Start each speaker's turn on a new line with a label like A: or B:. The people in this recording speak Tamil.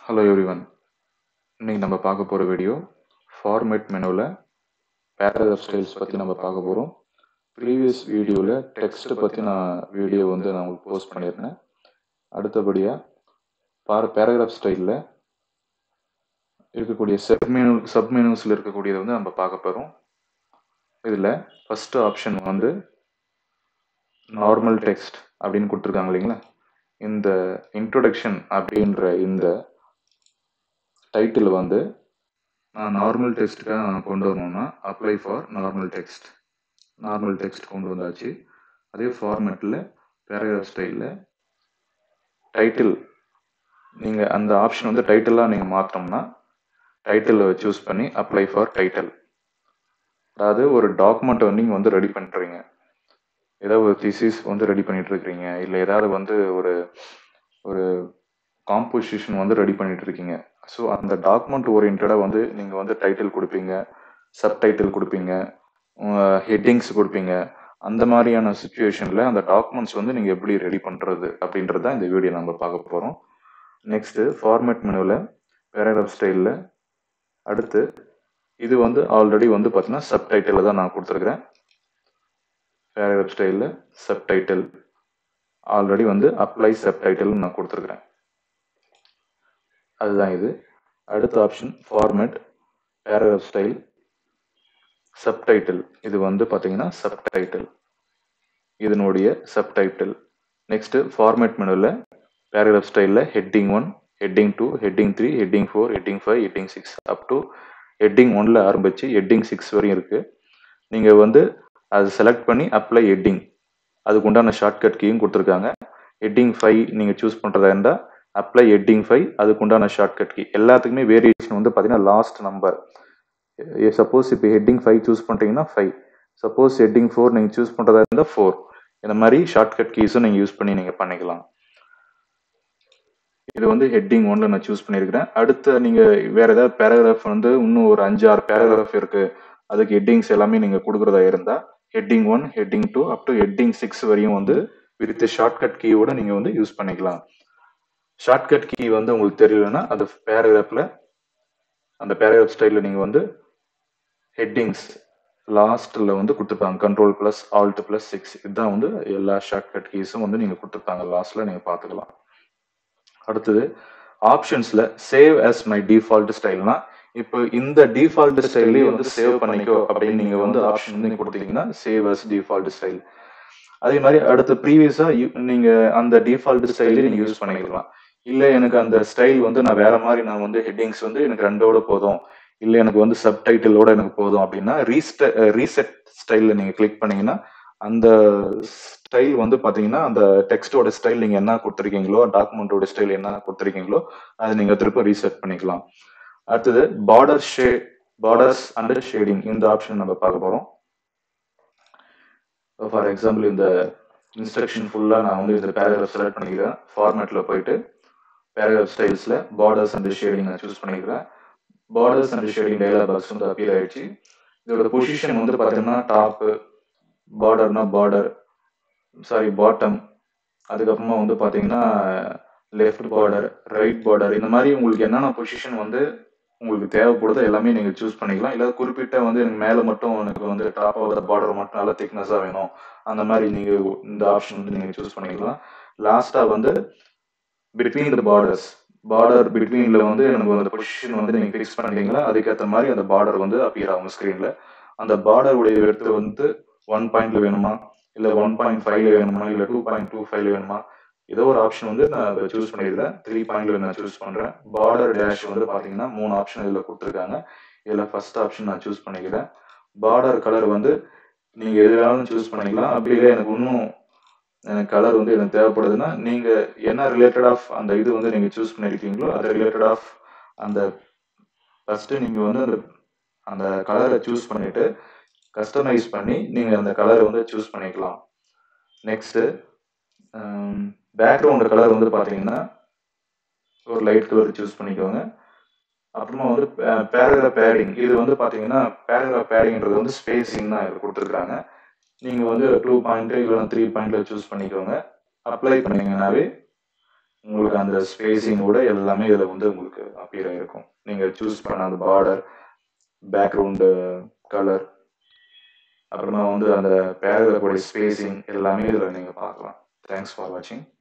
A: ஹலோ எவ்ரிவன் இன்னைக்கு நம்ம பார்க்க போகிற வீடியோ ஃபார்மேட் மெனுவில் பேராகிராஃப் ஸ்டைல்ஸ் பற்றி நம்ம பார்க்க போகிறோம் ப்ரீவியஸ் வீடியோவில் டெக்ஸ்ட்டை பற்றி நான் வீடியோ வந்து நான் உங்களுக்கு போஸ்ட் பண்ணியிருந்தேன் அடுத்தபடியாக பார் பேராகிராஃப் ஸ்டைலில் இருக்கக்கூடிய சப் மெனு சப் மெனுஸில் இருக்கக்கூடியதை வந்து நம்ம பார்க்க போகிறோம் இதில் ஃபஸ்ட்டு ஆப்ஷன் வந்து நார்மல் டெக்ஸ்ட் அப்படின்னு கொடுத்துருக்காங்க இல்லைங்களா இந்த இன்ட்ரொடக்ஷன் அப்படின்ற இந்த டைட்டில் வந்து நான் நார்மல் டெக்ஸ்ட்டுக்காக நான் கொண்டு வரணும்னா apply for normal text normal text கொண்டு வந்தாச்சு அதே ஃபார்மேட்டில் பேராகிராஃப் ஸ்டைலில் டைட்டில் நீங்கள் அந்த ஆப்ஷன் வந்து டைட்டிலாக நீங்கள் மாற்றோம்னா டைட்டிலை சூஸ் பண்ணி அப்ளை ஃபார் டைட்டில் அதாவது ஒரு டாக்குமெண்ட் வந்து நீங்கள் வந்து ரெடி பண்ணுறீங்க ஏதாவது ஒரு திசிஸ் வந்து ரெடி பண்ணிட்டு இருக்கிறீங்க இல்லை ஏதாவது வந்து ஒரு ஒரு காம்போசிஷன் வந்து ரெடி பண்ணிட்டு இருக்கீங்க ஸோ அந்த டாக்குமெண்ட் ஓரியன்டாக வந்து நீங்கள் வந்து டைட்டில் கொடுப்பீங்க சப் டைட்டில் கொடுப்பீங்க ஹெட்டிங்ஸ் கொடுப்பீங்க அந்த மாதிரியான சுச்சுவேஷனில் அந்த டாக்குமெண்ட்ஸ் வந்து நீங்கள் எப்படி ரெடி பண்ணுறது அப்படின்றது தான் இந்த வீடியோ நம்ம பார்க்க போகிறோம் நெக்ஸ்ட்டு ஃபார்மேட் மெனுவில் பேராகிராஃப் ஸ்டைலில் அடுத்து இது வந்து ஆல்ரெடி வந்து பார்த்தீங்கன்னா சப் டைட்டில் தான் நான் கொடுத்துருக்குறேன் பேராகிராஃப் ஸ்டைலில் சப் டைட்டில் ஆல்ரெடி வந்து அப்ளை சப் டைட்டில் நான் கொடுத்துருக்குறேன் அதுதான் இது அடுத்த option format paragraph style subtitle இது வந்து பார்த்தீங்கன்னா சப் டைட்டில் இதனுடைய சப் டைட்டில் நெக்ஸ்ட் ஃபார்மேட் மெனுவில் பேராகிராஃப் ஸ்டைலில் heading one heading two heading three heading four heading five heading six up to heading ஒன்ல ஆரம்பிச்சு ஹெட்டிங் சிக்ஸ் வரையும் இருக்கு நீங்கள் வந்து அதை செலக்ட் பண்ணி அப்ளை ஹெட்டிங் அதுக்கு உண்டான ஷார்ட்கட் கீயும் கொடுத்துருக்காங்க ஹெட்டிங் ஃபைவ் நீங்கள் சூஸ் பண்ணுறதா இருந்தால் அப்ளை ஹெட்டிங் ஃபைவ் அதுக்கு உண்டான ஷார்ட்கட் கீ எல்லாத்துக்குமே வேரியேஷன் வந்து பார்த்தீங்கன்னா லாஸ்ட் நம்பர் சப்போஸ் இப்போ ஹெட்டிங் ஃபைவ் சூஸ் பண்ணுறீங்கன்னா ஃபைவ் சப்போஸ் ஹெட்டிங் ஃபோர் நீங்கள் சூஸ் பண்ணுறதா இருந்தால் ஃபோர் இந்த மாதிரி ஷார்ட்கட் கீஸும் நீங்கள் யூஸ் பண்ணி நீங்கள் பண்ணிக்கலாம் இது வந்து ஹெட்டிங் ஒன்ல நான் சூஸ் பண்ணியிருக்கிறேன் அடுத்து நீங்கள் வேற ஏதாவது பேராகிராஃப் வந்து இன்னும் ஒரு அஞ்சு ஆறு பேராகிராஃப் இருக்கு அதுக்கு ஹெட்டிங்ஸ் எல்லாமே நீங்கள் கொடுக்குறதா இருந்தால் heading one heading two up to heading six வரையும் வந்து வித் ஷார்ட்கட் கீயோட நீங்கள் வந்து யூஸ் பண்ணிக்கலாம் ஷார்ட்கட் கீ வந்து உங்களுக்கு தெரியலன்னா அந்த பேராகிராஃபில் அந்த பேராகிராஃப் ஸ்டைலில் நீங்கள் வந்து ஹெட்டிங்ஸ் லாஸ்ட்டில் வந்து கொடுத்துருப்பாங்க control plus alt plus six இதுதான் வந்து எல்லா ஷார்ட்கட் கீஸும் வந்து நீங்கள் கொடுத்துருப்பாங்க லாஸ்ட்டில் நீங்கள் பார்த்துக்கலாம் அடுத்தது ஆப்ஷன்ஸில் சேவ் அஸ் மை டிஃபால்ட் ஸ்டைல்னா இப்போ இந்த டிஃபால்ட் ஸ்டைலே வந்து சேவ் பண்ணிக்கோ அப்படின்னு நீங்கள் வந்து ஆப்ஷன் வந்து கொடுத்தீங்கன்னா சேவ் அஸ் டிஃபால்ட் ஸ்டைல் அதே மாதிரி அடுத்து ப்ரீவியஸா நீங்க அந்த டிஃபால்ட் ஸ்டைலே நீங்க யூஸ் பண்ணிக்கலாம் இல்ல எனக்கு அந்த ஸ்டைல் வந்து நான் வேற மாதிரி நான் வந்து ஹெட்டிங்ஸ் வந்து எனக்கு ரெண்டோட போதும் இல்ல எனக்கு வந்து சப் டைட்டிலோட எனக்கு போதும் அப்படின்னா ரீஸ்ட ரீசெட் ஸ்டைல்ல நீங்க கிளிக் பண்ணீங்கன்னா அந்த ஸ்டைல் வந்து பாத்தீங்கன்னா அந்த டெக்ஸ்டோட ஸ்டைல் நீங்க என்ன கொடுத்துருக்கீங்களோ டாக்குமெண்டோட ஸ்டைல் என்ன கொடுத்துருக்கீங்களோ அதை நீங்க திரும்ப ரீசெட் பண்ணிக்கலாம் அடுத்தது பார்டர் ஷே பார்டர்ஸ் அண்டர் ஷேடிங் இந்த ஆப்ஷன் நம்ம பார்க்க போறோம் ஃபார் எக்ஸாம்பிள் இந்த இன்ஸ்ட்ரக்ஷன் ஃபுல்லாக நான் வந்து இந்த பேராகிராஃப் செலக்ட் பண்ணிக்கிறேன் ஃபார்மேட்டில் போயிட்டு பேராகிராஃப் ஸ்டைல்ஸில் பார்டர்ஸ் அண்ட் ஷேடிங் நான் சூஸ் பண்ணிக்கிறேன் borders and shading dialog box வந்து அப்பியர் ஆயிடுச்சு இதோட பொசிஷன் வந்து பார்த்தீங்கன்னா டாப்பு பார்டர்னா பார்டர் சாரி பாட்டம் அதுக்கப்புறமா வந்து பார்த்தீங்கன்னா லெஃப்ட் பார்டர் ரைட் பார்டர் இந்த மாதிரி உங்களுக்கு என்னென்ன பொசிஷன் வந்து உங்களுக்கு தேவைப்படுதோ எல்லாமே நீங்கள் சூஸ் பண்ணிக்கலாம் இல்லை குறிப்பிட்ட வந்து எனக்கு மேலே மட்டும் எனக்கு வந்து டாப் ஆகிற பார்டர் மட்டும் நல்லா திக்னஸாக வேணும் அந்த மாதிரி நீங்கள் இந்த ஆப்ஷன் வந்து நீங்கள் சூஸ் பண்ணிக்கலாம் லாஸ்ட்டாக வந்து பிட்வீன் த பார்டர்ஸ் பார்டர் பிட்வீனில் வந்து எனக்கு அந்த பொசிஷன் வந்து நீங்கள் ஃபிக்ஸ் பண்ணுறீங்களா அதுக்கேற்ற மாதிரி அந்த பார்டர் வந்து அப்பியர் ஆகும் ஸ்க்ரீனில் அந்த பார்டருடைய எடுத்து வந்து ஒன் பாயிண்ட்ல வேணுமா இல்லை ஒன் பாயிண்ட் ஃபைவ்ல வேணுமா இல்லை டூ பாயிண்ட் டூ ஃபைவ்ல வேணுமா ஏதோ ஒரு ஆப்ஷன் வந்து நான் அதை சூஸ் பண்ணியிருக்கேன் த்ரீ பாயிண்ட்ல நான் சூஸ் பண்றேன் பார்டர் டேஷ் வந்து பாத்தீங்கன்னா மூணு ஆப்ஷன் இதுல கொடுத்துருக்காங்க இதுல ஃபர்ஸ்ட் ஆப்ஷன் நான் சூஸ் பண்ணிக்கிறேன் பார்டர் கலர் வந்து நீங்க எது வேணாலும் சூஸ் பண்ணிக்கலாம் அப்படி இல்லை எனக்கு இன்னும் எனக்கு கலர் வந்து எனக்கு தேவைப்படுதுன்னா நீங்க என்ன ரிலேட்டட் ஆஃப் அந்த இது வந்து நீங்க சூஸ் பண்ணிருக்கீங்களோ அது ரிலேட்டட் ஆஃப் அந்த ஃபர்ஸ்ட் நீங்க வந்து அந்த அந்த கலரை சூஸ் பண்ணிட்டு கஸ்டமைஸ் பண்ணி நீங்க அந்த கலரை வந்து சூஸ் பண்ணிக்கலாம் நெக்ஸ்ட் பேக்ரவுண்ட் கலர் வந்து பார்த்தீங்கன்னா ஒரு லைட் கலர் சூஸ் பண்ணிக்கோங்க அப்புறமா வந்து பேராகிராஃப் பேடிங் இது வந்து பார்த்தீங்கன்னா பேராகிராஃப் பேடிங்கிறது வந்து ஸ்பேசிங் தான் இது கொடுத்துருக்காங்க நீங்கள் வந்து டூ பாயிண்ட் இல்லைன்னா த்ரீ பாயிண்ட்ல சூஸ் பண்ணிக்கோங்க அப்ளை பண்ணீங்கன்னாவே உங்களுக்கு அந்த ஸ்பேஸிங்கோட எல்லாமே இதில் வந்து உங்களுக்கு அப்பியர் ஆகிருக்கும் நீங்கள் சூஸ் பண்ண அந்த பார்டர் பேக்ரவுண்டு கலர் அப்புறமா வந்து அந்த பேராகிராஃபோடைய ஸ்பேஸிங் எல்லாமே இதில் நீங்கள் பார்க்கலாம் தேங்க்ஸ் ஃபார் வாட்சிங்